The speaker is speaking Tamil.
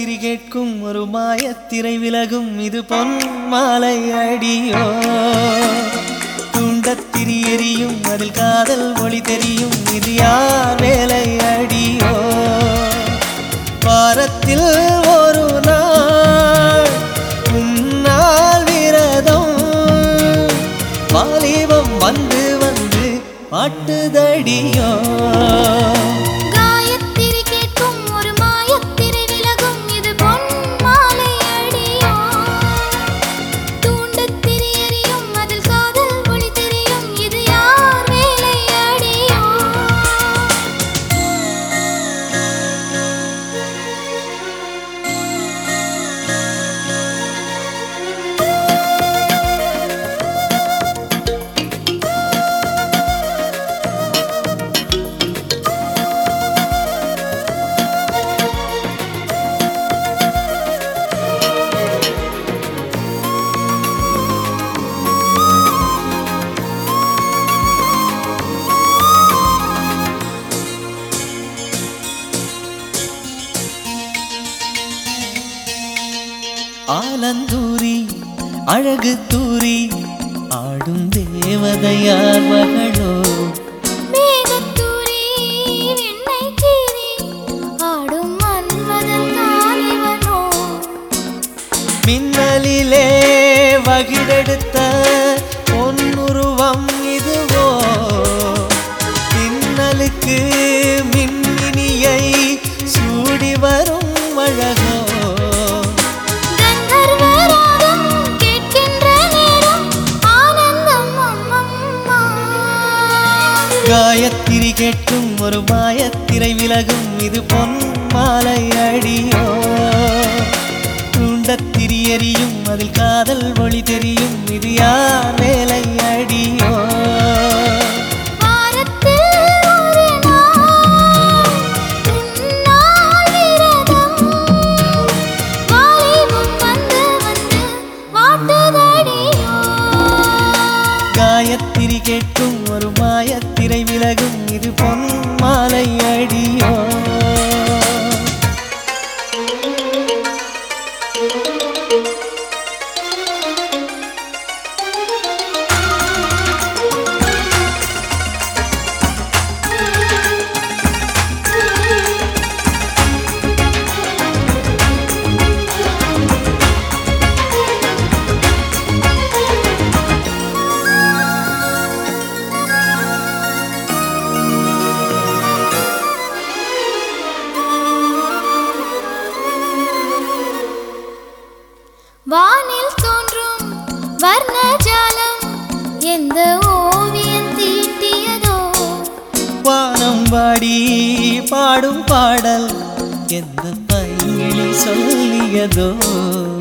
காயத்திரி கேட்கும் ஒரு மாயத்திரை விலகும் இது பொன் மாலை அடியோ துண்டத்திரி எரியும் அதில் காதல் ஒளி தெரியும் இது யார் வேலை அடியோ வாரத்தில் ஒரு நாள் உன்னால் விரதம் வாலிபம் வந்து வந்து பாட்டுதடியோ காயத்திரி கேட்கும் ஒரு மாயத்திரை விலகும் இது பொன் மாலை அடியோ தூண்டத்திரி எரியும் அதில் காதல் ஒளி தெரியும் இது யார் வேலை அடியோ ஆலந்தூரி அழகு தூரி ஆடும் தேவதையார் மகளோ மேகத்தூரி விண்ணை கீறி ஆடும் மன்மதன் தாலிவனோ மின்னலிலே வகிடெடுத்த பொன்னுருவம் இதுவோ மின்னலுக்கு மின்னினியை சூடி வரும் அழகோ கந்தர்வராகம் கேட்கின்ற நேரம் ஆனந்தம் அம்மம்மா காயத்திரி கேட்கும் ஒரு மாயத்திரை விலகும் இது பொன் மாலை அடியோ தூண்டத்திரி எரியும் அதில் காதல் ஒளி தெரியும் இது யார் வேலை அடியோ வாரத்தில் ஒரு நாள் உன்னால் விரதம் வாலிபம் வந்து வந்து வாட்டுதடியோ காயத்திரி கேட்கும் ஒரு மாயத்திரை விலகும் இது பொன் மாலை அடியோ வானில் தோன்றும் வர்ணஜாலம் எந்த ஓவியம் தீட்டியதோ வானம் வாடி பாடும் பாடல் எந்த பைங்கிளி சொல்லியதோ